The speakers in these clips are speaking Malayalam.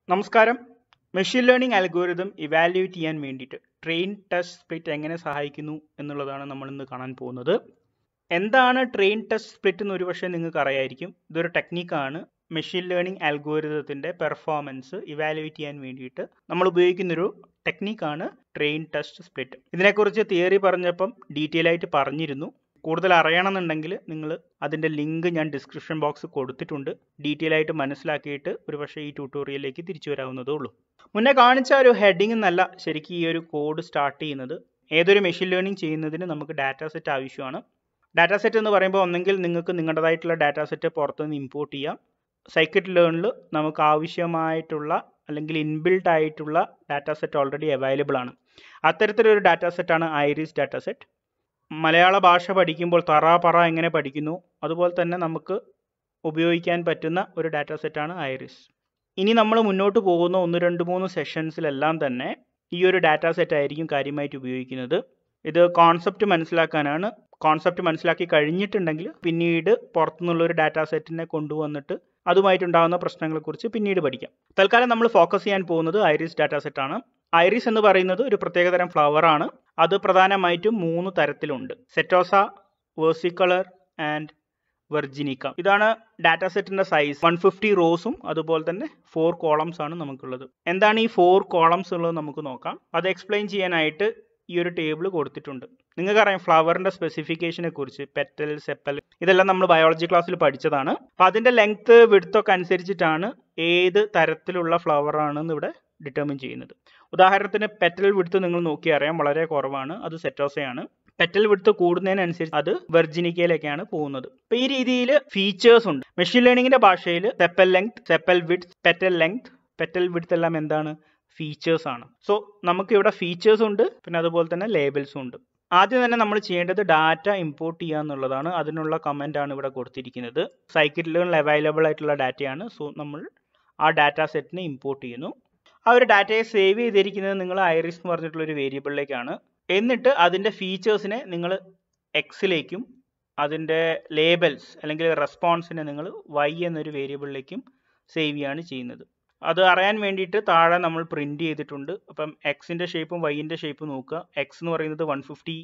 നമസ്കാരം മെഷീൻ ലേണിംഗ് അൽഗോരിതം ഇവാലുവേറ്റ് ചെയ്യാൻ വേണ്ടിയിട്ട് ട്രെയിൻ ടെസ്റ്റ് സ്പ്ലിറ്റ് എങ്ങനെ സഹായിക്കുന്നു എന്നുള്ളതാണ് നമ്മൾ ഇന്ന് കാണാൻ പോകുന്നത് എന്താണ് ട്രെയിൻ ടെസ്റ്റ് സ്പ്ലിറ്റ് എന്ന് ഒരുപക്ഷെ നിങ്ങൾക്ക് അറിയായിരിക്കും ഇതൊരു ടെക്നിക്കാണ് മെഷീൻ ലേണിംഗ് അൽഗോരിതത്തിൻ്റെ പെർഫോമൻസ് ഇവാലുവേറ്റ് ചെയ്യാൻ വേണ്ടിയിട്ട് നമ്മൾ ഉപയോഗിക്കുന്നൊരു ടെക്നിക്കാണ് ട്രെയിൻ ടെസ്റ്റ് സ്പ്ലിറ്റ് ഇതിനെക്കുറിച്ച് തിയറി പറഞ്ഞപ്പം ഡീറ്റെയിൽ ആയിട്ട് പറഞ്ഞിരുന്നു കൂടുതൽ അറിയണമെന്നുണ്ടെങ്കിൽ നിങ്ങൾ അതിൻ്റെ ലിങ്ക് ഞാൻ ഡിസ്ക്രിപ്ഷൻ ബോക്സ് കൊടുത്തിട്ടുണ്ട് ഡീറ്റെയിൽ ആയിട്ട് മനസ്സിലാക്കിയിട്ട് ഒരു പക്ഷേ ഈ ട്യൂട്ടോറിയലിലേക്ക് തിരിച്ചു വരാവുന്നതേ ഉള്ളൂ മുന്നേ കാണിച്ച ഒരു ഹെഡിങ് എന്നല്ല ശരിക്കും ഈ ഒരു കോഡ് സ്റ്റാർട്ട് ചെയ്യുന്നത് ഏതൊരു മെഷീൻ ലേണിംഗ് ചെയ്യുന്നതിന് നമുക്ക് ഡാറ്റ സെറ്റ് ആവശ്യമാണ് ഡാറ്റ സെറ്റ് എന്ന് പറയുമ്പോൾ ഒന്നെങ്കിൽ നിങ്ങൾക്ക് നിങ്ങളുടേതായിട്ടുള്ള ഡാറ്റ സെറ്റ് പുറത്തുനിന്ന് ഇമ്പോർട്ട് ചെയ്യാം സൈക്കിറ്റ് ലേണിൽ നമുക്ക് ആവശ്യമായിട്ടുള്ള അല്ലെങ്കിൽ ഇൻബിൽട്ട് ആയിട്ടുള്ള ഡാറ്റ സെറ്റ് ഓൾറെഡി അവൈലബിൾ ആണ് അത്തരത്തിലൊരു ഡാറ്റ സെറ്റാണ് ഐറിസ് ഡാറ്റ സെറ്റ് മലയാള ഭാഷ പഠിക്കുമ്പോൾ തറ പറ എങ്ങനെ പഠിക്കുന്നു അതുപോലെ തന്നെ നമുക്ക് ഉപയോഗിക്കാൻ പറ്റുന്ന ഒരു ഡാറ്റ സെറ്റാണ് ഐറിസ് ഇനി നമ്മൾ മുന്നോട്ട് പോകുന്ന ഒന്ന് രണ്ട് മൂന്ന് സെഷൻസിലെല്ലാം തന്നെ ഈ ഒരു ഡാറ്റ സെറ്റ് ആയിരിക്കും കാര്യമായിട്ട് ഉപയോഗിക്കുന്നത് ഇത് കോൺസെപ്റ്റ് മനസ്സിലാക്കാനാണ് കോൺസെപ്റ്റ് മനസ്സിലാക്കി കഴിഞ്ഞിട്ടുണ്ടെങ്കിൽ പിന്നീട് പുറത്തുനിന്നുള്ള ഒരു ഡാറ്റ സെറ്റിനെ കൊണ്ടുവന്നിട്ട് അതുമായിട്ടുണ്ടാകുന്ന പ്രശ്നങ്ങളെക്കുറിച്ച് പിന്നീട് പഠിക്കാം തൽക്കാലം നമ്മൾ ഫോക്കസ് ചെയ്യാൻ പോകുന്നത് ഐറിസ് ഡാറ്റ സെറ്റാണ് ഐറിസ് എന്ന് പറയുന്നത് ഒരു പ്രത്യേകതരം ഫ്ലവർ ആണ് അത് പ്രധാനമായിട്ടും മൂന്ന് തരത്തിലുണ്ട് സെറ്റോസ വേഴ്സിക്കളർ ആൻഡ് വെർജിനിക്ക ഇതാണ് ഡാറ്റ സെറ്റിന്റെ സൈസ് വൺ ഫിഫ്റ്റി റോസും അതുപോലെ തന്നെ ഫോർ കോളംസ് ആണ് നമുക്കുള്ളത് എന്താണ് ഈ ഫോർ കോളംസ് ഉള്ളത് നമുക്ക് നോക്കാം അത് എക്സ്പ്ലെയിൻ ചെയ്യാനായിട്ട് ഈ ഒരു ടേബിൾ കൊടുത്തിട്ടുണ്ട് നിങ്ങൾക്കറിയാം ഫ്ലവറിന്റെ സ്പെസിഫിക്കേഷനെ കുറിച്ച് പെറ്റൽ സെപ്പൽ ഇതെല്ലാം നമ്മൾ ബയോളജി ക്ലാസ്സിൽ പഠിച്ചതാണ് അപ്പൊ അതിന്റെ ലെങ്ത് വിടുത്തൊക്കെ അനുസരിച്ചിട്ടാണ് ഏത് തരത്തിലുള്ള ഫ്ലവർ ആണെന്ന് ഇവിടെ ഡിറ്റർമിൻ ചെയ്യുന്നത് ഉദാഹരണത്തിന് പെറ്റൽ വിടുത്ത് നിങ്ങൾ നോക്കി അറിയാം വളരെ കുറവാണ് അത് സെറ്റോസയാണ് പെറ്റൽ വിടുത്ത് കൂടുന്നതിനനുസരിച്ച് അത് വെർജിനിക്കയിലേക്കാണ് പോകുന്നത് അപ്പൊ ഈ രീതിയിൽ ഫീച്ചേഴ്സ് ഉണ്ട് മെഷീൻ ലേണിംഗിന്റെ ഭാഷയിൽ sepal length sepal width petal length petal width എല്ലാം എന്താണ് ഫീച്ചേഴ്സ് ആണ് സോ നമുക്ക് ഇവിടെ ഫീച്ചേഴ്സ് ഉണ്ട് പിന്നെ അതുപോലെ തന്നെ ലേബൽസും ഉണ്ട് ആദ്യം തന്നെ നമ്മൾ ചെയ്യേണ്ടത് ഡാറ്റ ഇമ്പോർട്ട് ചെയ്യുക എന്നുള്ളതാണ് അതിനുള്ള കമന്റ് ആണ് ഇവിടെ കൊടുത്തിരിക്കുന്നത് സൈക്കിളിൽ അവൈലബിൾ ആയിട്ടുള്ള ഡാറ്റയാണ് സോ നമ്മൾ ആ ഡാറ്റ സെറ്റിനെ ഇമ്പോർട്ട് ചെയ്യുന്നു ആ ഒരു ഡാറ്റയെ സേവ് ചെയ്തിരിക്കുന്നത് നിങ്ങൾ ഐറിസ് എന്ന് പറഞ്ഞിട്ടുള്ള ഒരു വേരിയബിളിലേക്കാണ് എന്നിട്ട് അതിൻ്റെ ഫീച്ചേഴ്സിനെ നിങ്ങൾ എക്സിലേക്കും അതിൻ്റെ ലേബൽസ് അല്ലെങ്കിൽ റെസ്പോൺസിനെ നിങ്ങൾ വൈ എന്നൊരു വേരിയബിളിലേക്കും സേവ് ചെയ്യാണ് ചെയ്യുന്നത് അത് അറിയാൻ വേണ്ടിയിട്ട് താഴെ നമ്മൾ പ്രിന്റ് ചെയ്തിട്ടുണ്ട് അപ്പം എക്സിൻ്റെ ഷേപ്പും വൈൻ്റെ ഷേപ്പും നോക്കുക എക്സ് എന്ന് പറയുന്നത് വൺ ഫിഫ്റ്റി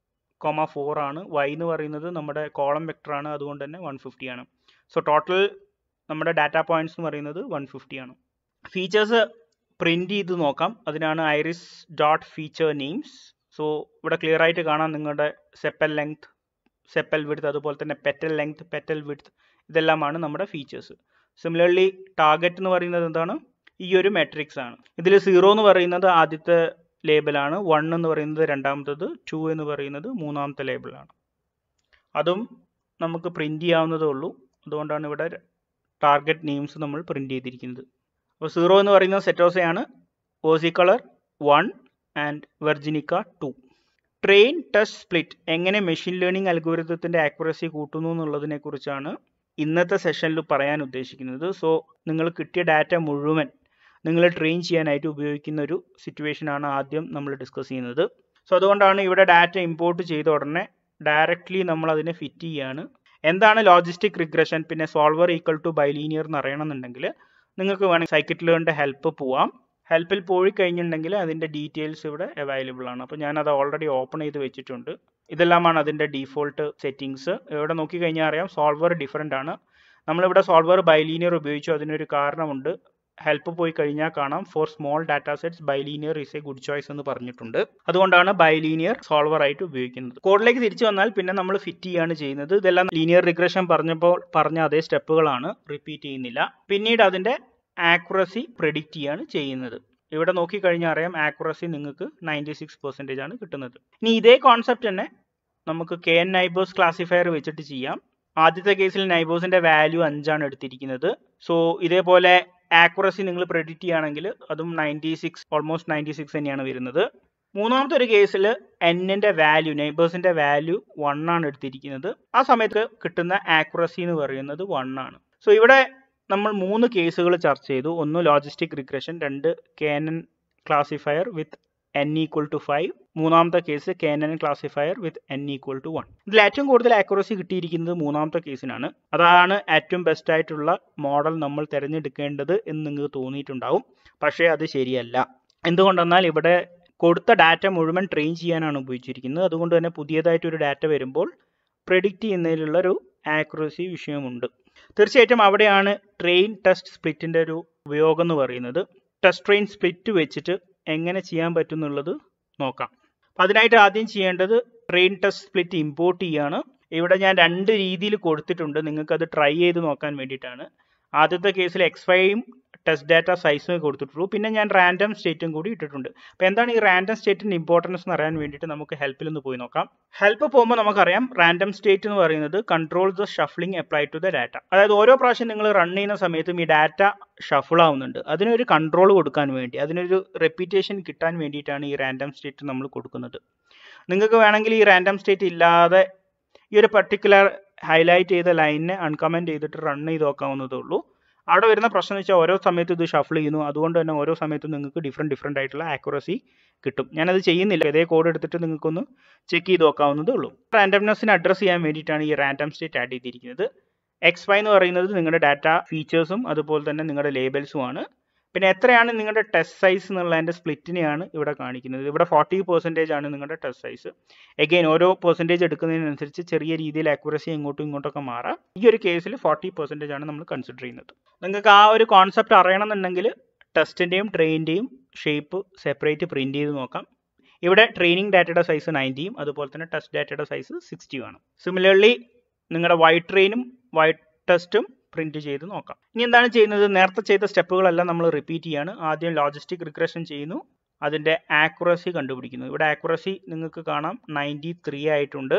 കോമ ഫോർ ആണ് വൈ എന്ന് പറയുന്നത് നമ്മുടെ കോളം വെക്ടർ ആണ് അതുകൊണ്ട് തന്നെ വൺ ഫിഫ്റ്റി ആണ് സോ ടോട്ടൽ നമ്മുടെ ഡാറ്റ പോയിന്റ്സ് എന്ന് പറയുന്നത് വൺ ഫിഫ്റ്റി ആണ് ഫീച്ചേഴ്സ് പ്രിന്റ് ചെയ്ത് നോക്കാം അതിനാണ് iris dot feature names so ഇവിടെ ക്ലിയർ ആയിട്ട് കാണാം നിങ്ങളുടെ സെപ്പൽ ലെങ്ത് സെപ്പൽ വിഡ്ത്ത് അതുപോലെ തന്നെ പെറ്റൽ ലെങ്ത് പെറ്റൽ വിഡ്ത്ത് ഇതെല്ലാമാണ് നമ്മുടെ ഫീച്ചേഴ്സ് സിമിലർലി ടാർഗറ്റ് എന്ന് പറയുന്നത് എന്താണ് ഈ ഒരു മെട്രിക്സ് ആണ് ഇതിൽ സീറോ എന്ന് പറയുന്നത് ആദ്യത്തെ ലേബലാണ് വൺ എന്ന് പറയുന്നത് രണ്ടാമത്തത് ടു എന്ന് പറയുന്നത് മൂന്നാമത്തെ ലേബിളാണ് അതും നമുക്ക് പ്രിന്റ് ചെയ്യാവുന്നതേ ഉള്ളൂ അതുകൊണ്ടാണ് ഇവിടെ ടാർഗറ്റ് നെയിംസ് നമ്മൾ പ്രിന്റ് ചെയ്തിരിക്കുന്നത് അപ്പോൾ സീറോ എന്ന് പറയുന്നത് സെറ്റോസയാണ് versicolor one and virginica two train test split എങ്ങനെ മെഷീൻ ലേണിംഗ് അൽഗോരിതത്തിൻ്റെ ആക്യുറസി കൂട്ടുന്നു എന്നുള്ളതിനെ കുറിച്ചാണ് ഇന്നത്തെ സെഷനിൽ പറയാൻ ഉദ്ദേശിക്കുന്നത് സോ നിങ്ങൾ കിട്ടിയ ഡാറ്റ മുഴുവൻ നിങ്ങൾ ട്രെയിൻ ചെയ്യാനായിട്ട് ഉപയോഗിക്കുന്ന ഒരു സിറ്റുവേഷൻ ആണ് ആദ്യം നമ്മൾ ഡിസ്കസ് ചെയ്യുന്നത് സോ അതുകൊണ്ടാണ് ഇവിടെ ഡാറ്റ ഇമ്പോർട്ട് ചെയ്ത ഉടനെ ഡയറക്റ്റ്ലി നമ്മൾ അതിനെ ഫിറ്റ് ചെയ്യാണ് എന്താണ് ലോജിസ്റ്റിക് റിഗ്രഷൻ പിന്നെ സോൾവർ ഈക്വൽ ടു ബൈലീനിയർ എന്ന് അറിയണമെന്നുണ്ടെങ്കിൽ നിങ്ങൾക്ക് വേണമെങ്കിൽ സൈക്കിറ്റ് ലേണിൻ്റെ ഹെൽപ്പ് പോവാം ഹെൽപ്പിൽ പോയി കഴിഞ്ഞിട്ടുണ്ടെങ്കിൽ അതിൻ്റെ ഡീറ്റെയിൽസ് ഇവിടെ അവൈലബിൾ ആണ് അപ്പോൾ ഞാനത് ഓൾറെഡി ഓപ്പൺ ചെയ്ത് വെച്ചിട്ടുണ്ട് ഇതെല്ലാമാണ് അതിൻ്റെ ഡീഫോൾട്ട് സെറ്റിങ്സ് ഇവിടെ നോക്കിക്കഴിഞ്ഞാൽ അറിയാം സോൾവർ ഡിഫറെൻ്റ് ആണ് നമ്മളിവിടെ സോൾവർ ബൈലീനിയർ ഉപയോഗിച്ചു അതിനൊരു കാരണമുണ്ട് ഹെൽപ്പ് പോയി കഴിഞ്ഞാൽ കാണാം for small data sets bilinear is a good choice എന്ന് പറഞ്ഞിട്ടുണ്ട് അതുകൊണ്ടാണ് ബൈലീനിയർ സോൾവർ ആയിട്ട് ഉപയോഗിക്കുന്നത് കോഡിലേക്ക് തിരിച്ചു വന്നാൽ പിന്നെ നമ്മൾ ഫിറ്റ് ചെയ്യാണ് ചെയ്യുന്നത് ഇതെല്ലാം ലീനിയർ റിഗ്രഷൻ പറഞ്ഞപ്പോൾ പറഞ്ഞ അതേ സ്റ്റെപ്പുകളാണ് റിപ്പീറ്റ് ചെയ്യുന്നില്ല പിന്നീട് അതിൻ്റെ ആക്യുറസി പ്രെഡിക്റ്റ് ചെയ്യാണ് ചെയ്യുന്നത് ഇവിടെ നോക്കിക്കഴിഞ്ഞാൽ അറിയാം ആക്യുറസി നിങ്ങൾക്ക് നയൻറ്റി സിക്സ് പെർസെൻറ്റേജ് ആണ് കിട്ടുന്നത് ഇനി ഇതേ കോൺസെപ്റ്റ് തന്നെ നമുക്ക് കെ എൻ നൈബേഴ്സ് ക്ലാസിഫയർ വെച്ചിട്ട് ചെയ്യാം ആദ്യത്തെ കേസിൽ നൈബേഴ്സിന്റെ വാല്യൂ അഞ്ചാണ് എടുത്തിരിക്കുന്നത് സോ ഇതേപോലെ ആക്യുറസി നിങ്ങൾ പ്രെഡിക്റ്റ് ചെയ്യുകയാണെങ്കിൽ അതും ninety six almost ninety six തന്നെയാണ് വരുന്നത് മൂന്നാമത്തെ ഒരു കേസിൽ എന്നിന്റെ വാല്യൂ നെയ്ബേഴ്സിന്റെ വാല്യൂ വൺ ആണ് എടുത്തിരിക്കുന്നത് ആ സമയത്ത് കിട്ടുന്ന ആക്യുറസി എന്ന് പറയുന്നത് വൺ ആണ് സോ ഇവിടെ നമ്മൾ മൂന്ന് കേസുകൾ ചർച്ച ചെയ്തു ഒന്ന് ലോജിസ്റ്റിക് റിഗ്രഷൻ രണ്ട് KNN classifier with N equal to five മൂന്നാമത്തെ case KNN classifier with N equal to one ഇതിൽ ഏറ്റവും കൂടുതൽ ആക്യുറസി കിട്ടിയിരിക്കുന്നത് മൂന്നാമത്തെ കേസിനാണ് അതാണ് ഏറ്റവും ബെസ്റ്റ് ആയിട്ടുള്ള മോഡൽ നമ്മൾ തിരഞ്ഞെടുക്കേണ്ടത് എന്ന് നിങ്ങൾക്ക് തോന്നിയിട്ടുണ്ടാവും പക്ഷേ അത് ശരിയല്ല എന്തുകൊണ്ടെന്നാൽ ഇവിടെ കൊടുത്ത ഡാറ്റ മുഴുവൻ ട്രെയിൻ ചെയ്യാനാണ് ഉപയോഗിച്ചിരിക്കുന്നത് അതുകൊണ്ട് തന്നെ പുതിയതായിട്ടൊരു ഡാറ്റ വരുമ്പോൾ പ്രെഡിക്റ്റ് ചെയ്യുന്നതിലുള്ളൊരു ആക്യുറസി വിഷയമുണ്ട് തീർച്ചയായിട്ടും അവിടെയാണ് ട്രെയിൻ ടെസ്റ്റ് സ്പ്ലിറ്റിൻ്റെ ഒരു ഉപയോഗം എന്ന് പറയുന്നത് ടെസ്റ്റ് ട്രെയിൻ സ്പ്ലിറ്റ് വെച്ചിട്ട് എങ്ങനെ ചെയ്യാൻ പറ്റും എന്നുള്ളത് നോക്കാം അപ്പം അതിനായിട്ട് ആദ്യം ചെയ്യേണ്ടത് ട്രെയിൻ ടെസ്റ്റ് സ്പ്ലിറ്റ് ഇമ്പോർട്ട് ചെയ്യാണ് ഇവിടെ ഞാൻ രണ്ട് രീതിയിൽ കൊടുത്തിട്ടുണ്ട് നിങ്ങൾക്ക് അത് ട്രൈ ചെയ്ത് നോക്കാൻ വേണ്ടിയിട്ടാണ് ആദ്യത്തെ കേസിൽ എക്സ് ഫൈയും ടെസ്റ്റ് ഡാറ്റ സൈസും കൊടുത്തിട്ടുള്ളൂ പിന്നെ ഞാൻ റാൻഡം സ്റ്റേറ്റും കൂടി ഇട്ടിട്ടുണ്ട് അപ്പോൾ എന്താണ് ഈ റാൻഡം സ്റ്റേറ്റിൻ്റെ ഇമ്പോർട്ടൻസ് എന്ന് അറിയാൻ വേണ്ടിയിട്ട് നമുക്ക് ഹെൽപ്പിൽ ഒന്ന് പോയി നോക്കാം ഹെൽപ്പ് പോകുമ്പോൾ നമുക്കറിയാം റാൻഡം സ്റ്റേറ്റ് എന്ന് പറയുന്നത് control the shuffling apply to the data അതായത് ഓരോ പ്രാവശ്യം നിങ്ങൾ റൺ ചെയ്യുന്ന സമയത്തും ഈ ഡാറ്റ ഷഫിൾ ആവുന്നുണ്ട് അതിനൊരു കൺട്രോൾ കൊടുക്കാൻ വേണ്ടി അതിനൊരു റെപ്പിറ്റേഷൻ കിട്ടാൻ വേണ്ടിയിട്ടാണ് ഈ റാൻഡം സ്റ്റേറ്റ് നമ്മൾ കൊടുക്കുന്നത് നിങ്ങൾക്ക് വേണമെങ്കിൽ ഈ റാൻഡം സ്റ്റേറ്റ് ഇല്ലാതെ ഈ ഒരു പർട്ടിക്കുലർ ഹൈലൈറ്റ് ചെയ്ത ലൈനിനെ അൺകമൻറ്റ് ചെയ്തിട്ട് റൺ ചെയ്ത് നോക്കാവുന്നതേ ഉള്ളൂ അവിടെ വരുന്ന പ്രശ്നം എന്ന് വെച്ചാൽ ഓരോ സമയത്തും ഇത് ഷഫിൾ ചെയ്യുന്നു അതുകൊണ്ട് തന്നെ ഓരോ സമയത്തും നിങ്ങൾക്ക് ഡിഫറെൻറ്റ് ഡിഫറെൻ്റ് ആയിട്ടുള്ള ആക്യുറസി കിട്ടും ഞാനത് ചെയ്യുന്നില്ല ഇതേ കോഡ് എടുത്തിട്ട് നിങ്ങൾക്കൊന്ന് ചെക്ക് ചെയ്ത് നോക്കാവുന്നതേ ഉള്ളൂ റാൻഡംനെസ്സിനെ അഡ്രസ്സ് ചെയ്യാൻ വേണ്ടിയിട്ടാണ് ഈ റാൻഡം സ്റ്റേറ്റ് ആഡ് ചെയ്തിരിക്കുന്നത് എക്സ് വൈ എന്ന് പറയുന്നത് നിങ്ങളുടെ ഡാറ്റ ഫീച്ചേഴ്സും അതുപോലെ തന്നെ നിങ്ങളുടെ ലേബൽസുമാണ് പിന്നെ എത്രയാണ് നിങ്ങളുടെ ടെസ്റ്റ് സൈസ് എന്നുള്ളതിൻ്റെ സ്പ്ലിറ്റിനെയാണ് ഇവിടെ കാണിക്കുന്നത് ഇവിടെ ഫോർട്ടി പെർസെൻറ്റേജ് ആണ് നിങ്ങളുടെ ടെസ്റ്റ് സൈസ് എഗെയിൻ ഓരോ പെർസെൻറ്റേജ് എടുക്കുന്നതിനനുസരിച്ച് ചെറിയ രീതിയിൽ അക്യുറസി ഇങ്ങോട്ടും ഇങ്ങോട്ടൊക്കെ മാറാം ഈ ഒരു കേസിൽ ഫോർട്ടി പെർസെൻറ്റേജ് ആണ് നമ്മൾ കൺസിഡർ ചെയ്യുന്നത് നിങ്ങൾക്ക് ആ ഒരു കോൺസെപ്റ്റ് അറിയണമെന്നുണ്ടെങ്കിൽ ടെസ്റ്റിൻ്റെയും ട്രെയിനിൻ്റെയും ഷേപ്പ് സെപ്പറേറ്റ് പ്രിൻറ്റ് ചെയ്ത് നോക്കാം ഇവിടെ ട്രെയിനിങ് ഡാറ്റയുടെ സൈസ് നയൻറ്റിയും അതുപോലെ തന്നെ ടെസ്റ്റ് ഡാറ്റയുടെ സൈസ് സിക്സ്റ്റിയും ആണ് സിമിലർലി നിങ്ങളുടെ വൈറ്റ് ട്രെയിനും വൈറ്റ് ടെസ്റ്റും പ്രിന്റ് ചെയ്ത് നോക്കാം ഇനി എന്താണ് ചെയ്യുന്നത് നേരത്തെ ചെയ്ത സ്റ്റെപ്പുകളെല്ലാം നമ്മൾ റിപ്പീറ്റ് ചെയ്യാണ് ആദ്യം ലോജിസ്റ്റിക് റിഗ്രഷൻ ചെയ്യുന്നു അതിൻ്റെ ആക്യുറസി കണ്ടുപിടിക്കുന്നു ഇവിടെ ആക്യുറസി നിങ്ങൾക്ക് കാണാം നയൻറ്റി ത്രീ ആയിട്ടുണ്ട്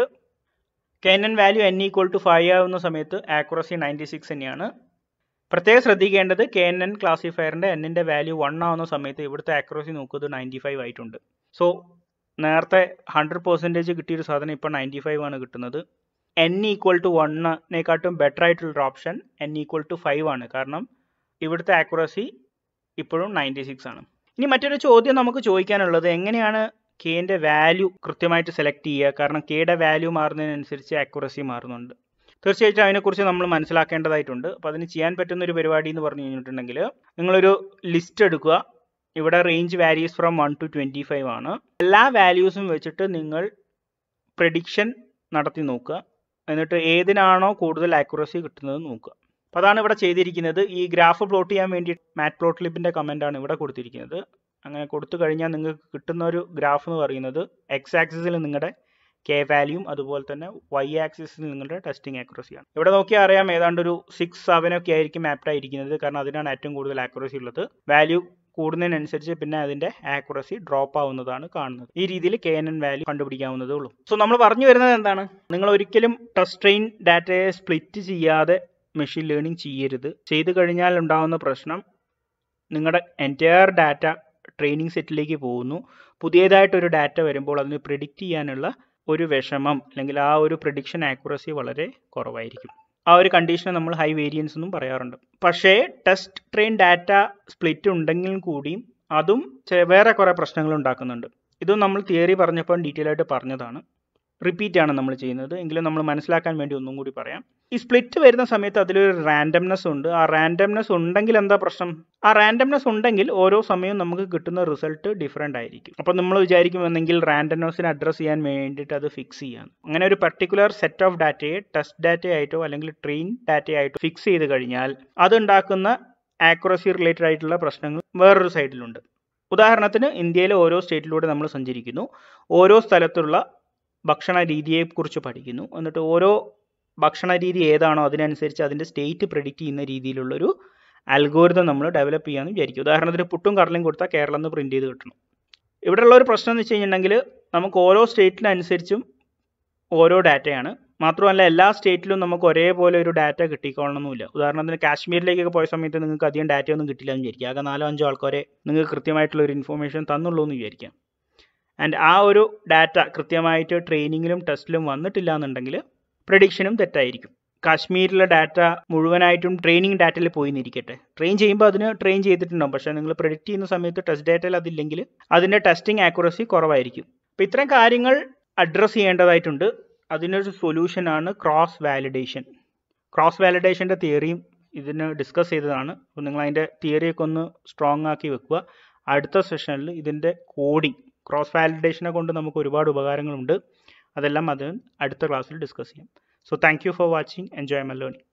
KNN value N equal to five ആവുന്ന സമയത്ത് ആക്യുറസി നയൻറ്റി സിക്സ് തന്നെയാണ് പ്രത്യേകം ശ്രദ്ധിക്കേണ്ടത് കെ എൻ എൻ ക്ലാസിഫയറിൻ്റെ എന്നിൻ്റെ വാല്യൂ വൺ ആവുന്ന സമയത്ത് ഇവിടുത്തെ ആക്യുറസി നോക്കുന്നത് നയൻറ്റി ഫൈവ് ആയിട്ടുണ്ട് സോ നേരത്തെ ഹൺഡ്രഡ് പെർസെൻറ്റേജ് കിട്ടിയൊരു സാധനം ഇപ്പോൾ നയൻറ്റി ഫൈവ് ആണ് കിട്ടുന്നത് എൻ ഈക്വൽ ടു വണ്ണിനെക്കാട്ടും ബെറ്റർ ആയിട്ടുള്ളൊരു option N equal to five ആണ് കാരണം ഇവിടുത്തെ ആക്യുറസി ഇപ്പോഴും നയൻറ്റി സിക്സ് ആണ് ഇനി മറ്റൊരു ചോദ്യം നമുക്ക് ചോദിക്കാനുള്ളത് എങ്ങനെയാണ് കെൻ്റെ വാല്യൂ കൃത്യമായിട്ട് സെലക്ട് ചെയ്യുക കാരണം കെയുടെ വാല്യൂ മാറുന്നതിനനുസരിച്ച് ആക്യുറസി മാറുന്നുണ്ട് തീർച്ചയായിട്ടും അതിനെക്കുറിച്ച് നമ്മൾ മനസ്സിലാക്കേണ്ടതായിട്ടുണ്ട് അപ്പോൾ അതിന് ചെയ്യാൻ പറ്റുന്ന ഒരു പരിപാടി എന്ന് പറഞ്ഞു കഴിഞ്ഞിട്ടുണ്ടെങ്കിൽ നിങ്ങളൊരു ലിസ്റ്റ് എടുക്കുക ഇവിടെ range varies from one to twenty five ആണ് എല്ലാ വാല്യൂസും വെച്ചിട്ട് നിങ്ങൾ പ്രഡിക്ഷൻ നടത്തി നോക്കുക എന്നിട്ട് ഏതിനാണോ കൂടുതൽ ആക്യുറസി കിട്ടുന്നത് നോക്കുക അപ്പോൾ അതാണ് ഇവിടെ ചെയ്തിരിക്കുന്നത് ഈ ഗ്രാഫ് പ്ലോട്ട് ചെയ്യാൻ വേണ്ടി മാറ്റ് പ്ലോട്ട് ലിപ്പിൻ്റെ കമൻ്റാണ് ഇവിടെ കൊടുത്തിരിക്കുന്നത് അങ്ങനെ കൊടുത്തു കഴിഞ്ഞാൽ നിങ്ങൾക്ക് കിട്ടുന്ന ഒരു ഗ്രാഫ് എന്ന് പറയുന്നത് എക്സ് ആക്സിസിൽ നിങ്ങളുടെ കെ വാല്യൂം അതുപോലെ തന്നെ വൈ ആക്സിസിൽ നിങ്ങളുടെ ടെസ്റ്റിംഗ് ആക്യുറസിയാണ് ഇവിടെ നോക്കിയാൽ അറിയാം ഏതാണ്ട് ഒരു സിക്സ് സെവൻ ഒക്കെ ആയിരിക്കും മാപ്ഡ് ആയിരിക്കുന്നത് കാരണം അതിനാണ് ഏറ്റവും കൂടുതൽ ആക്യുറസി ഉള്ളത് വാല്യൂ കൂടുന്നതിനനുസരിച്ച് പിന്നെ അതിന്റെ ആക്യുറസി ഡ്രോപ്പ് ആവുന്നതാണ് കാണുന്നത് ഈ രീതിയിൽ കെ എൻ എൻ വാല്യൂ കണ്ടുപിടിക്കാവുന്നതേ ഉള്ളൂ സോ നമ്മൾ പറഞ്ഞു വരുന്നത് എന്താണ് നിങ്ങൾ ഒരിക്കലും ടെസ്റ്റ് ട്രെയിൻ ഡാറ്റയെ സ്പ്ലിറ്റ് ചെയ്യാതെ മെഷീൻ ലേണിംഗ് ചെയ്യരുത് ചെയ്തു കഴിഞ്ഞാൽ ഉണ്ടാകുന്ന പ്രശ്നം നിങ്ങളുടെ എൻറ്റയർ ഡാറ്റ ട്രെയിനിങ് സെറ്റിലേക്ക് പോകുന്നു പുതിയതായിട്ടൊരു ഡാറ്റ വരുമ്പോൾ അതിന് പ്രിഡിക്റ്റ് ചെയ്യാനുള്ള ഒരു വിഷമം അല്ലെങ്കിൽ ആ ഒരു പ്രിഡിക്ഷൻ ആക്യുറസി വളരെ കുറവായിരിക്കും ആ ഒരു കണ്ടീഷനെ നമ്മൾ ഹൈ വേരിയൻസ് എന്നും പറയാറുണ്ട് പക്ഷേ ടെസ്റ്റ് ട്രെയിൻ ഡാറ്റ സ്പ്ലിറ്റ് ഉണ്ടെങ്കിലും കൂടിയും അതും വേറെ കുറേ പ്രശ്നങ്ങൾ ഉണ്ടാക്കുന്നുണ്ട് ഇതും നമ്മൾ തിയറി പറഞ്ഞപ്പോൾ ഡീറ്റെയിൽ ആയിട്ട് പറഞ്ഞതാണ് റിപ്പീറ്റ് ആണ് നമ്മൾ ചെയ്യുന്നത് എങ്കിലും നമ്മൾ മനസ്സിലാക്കാൻ വേണ്ടി ഒന്നും കൂടി പറയാം ഈ സ്പ്ലിറ്റ് വരുന്ന സമയത്ത് അതിലൊരു റാൻഡംനെസ് ഉണ്ട് ആ റാൻഡംനെസ് ഉണ്ടെങ്കിൽ എന്താ പ്രശ്നം ആ റാൻഡംനെസ് ഉണ്ടെങ്കിൽ ഓരോ സമയവും നമുക്ക് കിട്ടുന്ന റിസൾട്ട് ഡിഫറെൻ്റ് ആയിരിക്കും അപ്പോൾ നമ്മൾ വിചാരിക്കുമെന്നെങ്കിൽ റാൻഡംനെസ്സിനെ അഡ്രസ്സ് ചെയ്യാൻ വേണ്ടിയിട്ട് അത് ഫിക്സ് ചെയ്യാം അങ്ങനെ ഒരു പർട്ടിക്കുലർ സെറ്റ് ഓഫ് ഡാറ്റയെ ടെസ്റ്റ് ഡാറ്റയായിട്ടോ അല്ലെങ്കിൽ ട്രെയിൻ ഡാറ്റയായിട്ടോ ഫിക്സ് ചെയ്ത് കഴിഞ്ഞാൽ അതുണ്ടാക്കുന്ന ആക്യുറസി റിലേറ്റഡ് ആയിട്ടുള്ള പ്രശ്നങ്ങൾ വേറൊരു സൈഡിലുണ്ട് ഉദാഹരണത്തിന് ഇന്ത്യയിലെ ഓരോ സ്റ്റേറ്റിലൂടെ നമ്മൾ സഞ്ചരിക്കുന്നു ഓരോ സ്ഥലത്തുള്ള ഭക്ഷണ രീതിയെക്കുറിച്ച് പഠിക്കുന്നു എന്നിട്ട് ഓരോ ഭക്ഷണ രീതി ഏതാണോ അതിനനുസരിച്ച് അതിൻ്റെ സ്റ്റേറ്റ് പ്രെഡിക്റ്റ് ചെയ്യുന്ന രീതിയിലുള്ളൊരു അൽഗോരിതം നമ്മൾ ഡെവലപ്പ് ചെയ്യാമെന്ന് വിചാരിക്കും ഉദാഹരണത്തിന് പുട്ടും കടലും കൊടുത്താൽ കേരളം എന്ന് പ്രിൻറ്റ് ചെയ്ത് കിട്ടണം ഇവിടെയുള്ള ഒരു പ്രശ്നം എന്ന് വെച്ച് കഴിഞ്ഞിട്ടുണ്ടെങ്കിൽ നമുക്ക് ഓരോ സ്റ്റേറ്റിനനുസരിച്ചും ഓരോ ഡാറ്റയാണ് മാത്രമല്ല എല്ലാ സ്റ്റേറ്റിലും നമുക്ക് ഒരേപോലെ ഒരു ഡാറ്റ കിട്ടിക്കോളണമെന്നില്ല ഉദാഹരണത്തിന് കാശ്മീരിലേക്കൊക്കെ പോയ സമയത്ത് നിങ്ങൾക്ക് അധികം ഡാറ്റ ഒന്നും കിട്ടില്ല എന്ന് വിചാരിക്കുക ആകെ നാലോ അഞ്ചോ ആൾക്കാരെ നിങ്ങൾക്ക് കൃത്യമായിട്ടുള്ള ഒരു ഇൻഫോർമേഷൻ തന്നുള്ളൂ എന്ന് വിചാരിക്കാം ആൻഡ് ആ ഒരു ഡാറ്റ കൃത്യമായിട്ട് ട്രെയിനിങ്ങിലും ടെസ്റ്റിലും വന്നിട്ടില്ല എന്നുണ്ടെങ്കിൽ പ്രഡിക്ഷനും തെറ്റായിരിക്കും കാശ്മീരിലെ ഡാറ്റ മുഴുവനായിട്ടും ട്രെയിനിങ് ഡാറ്റയിൽ പോയി എന്നിരിക്കട്ടെ ട്രെയിൻ ചെയ്യുമ്പോൾ അതിന് ട്രെയിൻ ചെയ്തിട്ടുണ്ടാവും പക്ഷേ നിങ്ങൾ പ്രെഡിക്റ്റ് ചെയ്യുന്ന സമയത്ത് ടെസ്റ്റ് ഡാറ്റയിൽ അതില്ലെങ്കിൽ അതിൻ്റെ ടെസ്റ്റിംഗ് ആക്യുറസി കുറവായിരിക്കും അപ്പോൾ ഇത്തരം കാര്യങ്ങൾ അഡ്രസ്സ് ചെയ്യേണ്ടതായിട്ടുണ്ട് അതിനൊരു സൊല്യൂഷനാണ് ക്രോസ് വാലിഡേഷൻ ക്രോസ് വാലിഡേഷൻ്റെ തിയറിയും ഇതിന് ഡിസ്കസ് ചെയ്തതാണ് അപ്പോൾ നിങ്ങൾ അതിൻ്റെ തിയറിയൊക്കെ ഒന്ന് സ്ട്രോങ് ആക്കി വെക്കുക അടുത്ത സെഷനിൽ ഇതിൻ്റെ കോഡിംഗ് ക്രോസ് വാലിഡേഷനെ കൊണ്ട് നമുക്ക് ഒരുപാട് ഉപകാരങ്ങളുണ്ട് അതെല്ലാം അത് അടുത്ത ക്ലാസ്സിൽ ഡിസ്കസ് ചെയ്യാം so thank you for watching enjoy my learning